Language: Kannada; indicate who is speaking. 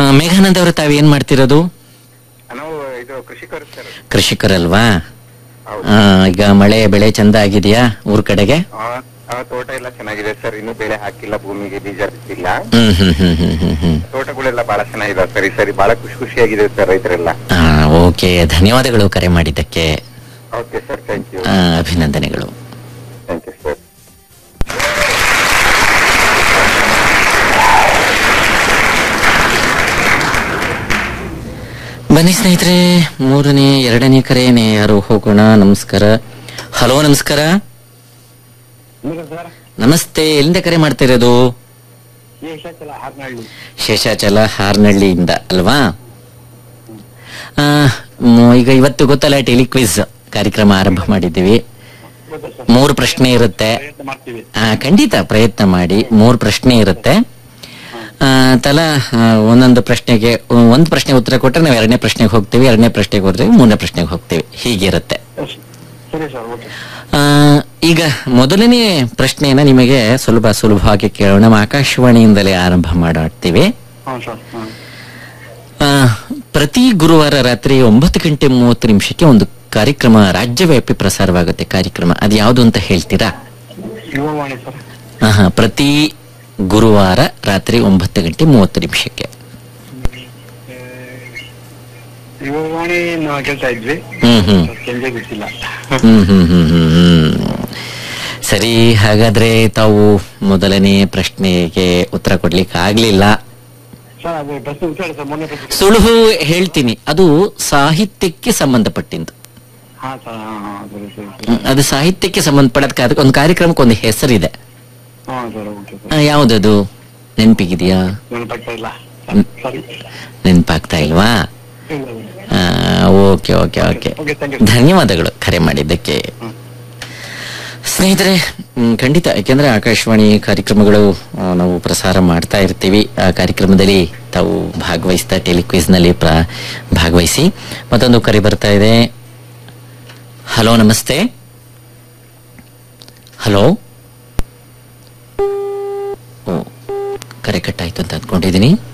Speaker 1: ಮೇಘಾನಂದ್ ಅವರು ತಾವೇನ್ ಮಾಡ್ತಿರೋದು
Speaker 2: ನಾವು ಇದು ಕೃಷಿಕರು ಸರ್
Speaker 1: ಕೃಷಿಕರಲ್ವಾ
Speaker 2: ಹೌದು
Speaker 1: ಆ, ಈಗ ಮಳೆ ಬೆಳೆ ಚಂದ ಆಗಿದೆಯಾ ಊರ್ ಕಡೆಗೆ
Speaker 2: ಆ, ಆ, ತೋಟ ಎಲ್ಲ ಚೆನ್ನಾಗಿದೆ ಸರ್ ಇನ್ನು ಬೆಳೆ ಹಾಕಿಲ್ಲ ಭೂಮಿಗೆ ಬೀಜ ಬಿತ್ತಿಲ್ಲ
Speaker 1: ಹ್ಮ್ ಹ್ಮ್ ಹ್ಮ್ ಹ್ಮ್ ಹ್ಮ್ ಹ್ಮ್
Speaker 2: ತೋಟಗಳೆಲ್ಲ ಬಹಳ ಚೆನ್ನಾಗಿದೆ ಸರ್ ಈ ಸರಿ ಬಹಳ ಖುಷಿ ಖುಷಿಯಾಗಿದೆ ಸರ್ ರೈತರೆಲ್ಲ
Speaker 1: ಆ, ಓಕೆ ಧನ್ಯವಾದಗಳು ಕರೆ ಮಾಡಿದ್ದಕ್ಕೆ
Speaker 2: ಓಕೆ ಸರ್ ಥ್ಯಾಂಕ್ ಯು
Speaker 1: ಆ, ಅಭಿನಂದನೆಗಳು
Speaker 2: ಥ್ಯಾಂಕ್ ಯು ಸರ್
Speaker 1: ಬನ್ನಿ ಸ್ನೇಹಿತರೆ ಮೂರನೇ ಎರಡನೇ ಕರೆನೇ ಯಾರು ಹೋಗೋಣ ನಮಸ್ಕಾರ ಹಲೋ ನಮಸ್ಕಾರ ನಮಸ್ತೆ ಎಲ್ಲಿಂದ ಕರೆ ಮಾಡ್ತಾ ಇರೋದು ಶೇಷಾಚಲ ಹಾರ್ನಹಳ್ಳಿಯಿಂದ ಅಲ್ವಾ ಆ, ಮ್, ಈಗ ಇವತ್ತು ಗೊತ್ತಲ್ಲ ಟೆಲಿಕ್ವಿಸ್ ಕಾರ್ಯಕ್ರಮ ಆರಂಭ ಮಾಡಿದ್ದೀವಿ ಮೂರು ಪ್ರಶ್ನೆ ಇರುತ್ತೆ
Speaker 3: ಮಾಡ್ತೀವಿ
Speaker 1: ಆ, ಖಂಡಿತ ಪ್ರಯತ್ನ ಮಾಡಿ ಮೂರು ಪ್ರಶ್ನೆ ಇರುತ್ತೆ ಆ, ತಲಾ ಆ, ಒಂದೊಂದು ಪ್ರಶ್ನೆಗೆ ಒಂದು ಪ್ರಶ್ನೆ ಉತ್ತರ ಕೊಟ್ಟರೆ ನಾವು ಎರಡನೇ ಪ್ರಶ್ನೆಗೆ ಹೋಗ್ತೀವಿ ಎರಡನೇ ಪ್ರಶ್ನೆಗೆ ಹೋಗ್ತೀವಿ ಮೂರನೇ ಪ್ರಶ್ನೆಗೆ ಹೋಗ್ತೀವಿ ಹೀಗಿರುತ್ತೆ
Speaker 3: ಸರಿ ಸರ್ ಓಕೆ
Speaker 1: ಆ, ಈಗ ಮೊದಲನೇ ಪ್ರಶ್ನೆಯನ್ನ ನಿಮಗೆ ಸುಲಭ ಸುಲಭವಾಗಿ ಕೇಳೋಣ ನಮ್ಮ ಆಕಾಶವಾಣಿಯಿಂದಲೇ ಆರಂಭ ಮಾಡ್ತೀವಿ
Speaker 3: ಹಾಂ ಸರ್ ಹಾಂ
Speaker 1: ಆ, ಪ್ರತಿ ಗುರುವಾರ ರಾತ್ರಿ ಒಂಬತ್ತು ಗಂಟೆ ಮೂವತ್ತು ನಿಮಿಷಕ್ಕೆ ಒಂದು ಕಾರ್ಯಕ್ರಮ ರಾಜ್ಯವ್ಯಾಪಿ ಪ್ರಸಾರವಾಗುತ್ತೆ ಕಾರ್ಯಕ್ರಮ ಅದು ಯಾವುದು ಅಂತ ಹೇಳ್ತೀರಾ
Speaker 3: ಯುವವಾಣಿ ಸರ್
Speaker 1: ಆಹಾ, ಪ್ರತಿ ಗುರುವಾರ ರಾತ್ರಿ ಒಂಬತ್ತು ಗಂಟೆ ಮೂವತ್ತು ನಿಮಿಷಕ್ಕೆ
Speaker 3: ಯುವವಾಣಿ ನಾವು ಕೇಳ್ತಾ ಇದ್ವಿ
Speaker 1: ಹ್ಮ್ ಹ್ಮ್
Speaker 3: ಕೆಂಜೆ ಗೊತ್ತಿಲ್ಲ
Speaker 1: ಹ್ಮ್ ಹ್ಮ್ ಹ್ಮ್ ಹ್ಮ್ ಹ್ಮ್. ಸರಿ ಹಾಗಾದ್ರೆ ತಾವು ಮೊದಲನೇ ಪ್ರಶ್ನೆಗೆ ಉತ್ತರ ಕೊಡ್ಲಿಕ್ಕೆ ಆಗ್ಲಿಲ್ಲ
Speaker 3: ಸರ್ ಅದು ಪ್ರಶ್ನೆ ಉತ್ತರ ಸರ್ ಮೊನ್ನೆ ಪ್ರಶ್ನೆ
Speaker 1: ಸುಳುಹು ಹೇಳ್ತೀನಿ ಅದು ಸಾಹಿತ್ಯಕ್ಕೆ ಸಂಬಂಧಪಟ್ಟಿದ್ದು
Speaker 3: ಹಾಂ ಸರ್ ಹಾಂ ಹಾಂ ಸರಿ ಸರಿ ಸರಿ
Speaker 1: ಹ್ಮ್, ಅದು ಸಾಹಿತ್ಯಕ್ಕೆ ಸಂಬಂಧಪಡೋದಕ್ಕೆ ಅದಕ್ಕೆ ಒಂದು ಕಾರ್ಯಕ್ರಮಕ್ಕೆ ಒಂದು ಹೆಸರಿದೆ
Speaker 3: ಹಾಂ ಸರ್ ಓಕೆ ಸರ್
Speaker 1: ಆ, ಯಾವ್ದದು ನೆನ್ಪಿಗಿದೆಯಾ
Speaker 3: ನೆನಪಾಗ್ತಾ ಇಲ್ಲ
Speaker 1: ಹ್ಮ್.
Speaker 3: ಸರಿ
Speaker 1: ನೆನ್ಪಾಗ್ತಾ ಇಲ್ವಾ
Speaker 3: ಇಲ್ಲ ಇಲ್ಲ.
Speaker 1: Okay okay okay
Speaker 3: okay thank you
Speaker 1: ಧನ್ಯವಾದಗಳು ಕರೆ ಮಾಡಿದ್ದಕ್ಕೆ
Speaker 3: ಹ್ಮ್.
Speaker 1: ಸ್ನೇಹಿತರೆ ಮ್, ಖಂಡಿತ ಯಾಕೆಂದ್ರೆ ಆಕಾಶವಾಣಿ ಕಾರ್ಯಕ್ರಮಗಳು ಆ, ನಾವು ಪ್ರಸಾರ ಮಾಡ್ತಾ ಇರ್ತೀವಿ ಆ ಕಾರ್ಯಕ್ರಮದಲ್ಲಿ ತಾವು ಭಾಗವಹಿಸ್ತಾ ಟೆಲಿಕ್ವಿಸ್ ನಲ್ಲಿ ಪ್ರ ಭಾಗವಹಿಸಿ ಮತ್ತೊಂದು ಕರೆ ಬರ್ತಾ ಇದೆ ಹಲೋ ನಮಸ್ತೆ ಹಲೋ ಓ ಕರೆ ಕಟ್ಟಾಯ್ತು ಅಂತ ಅಂದ್ಕೊಂಡಿದ್ದೀನಿ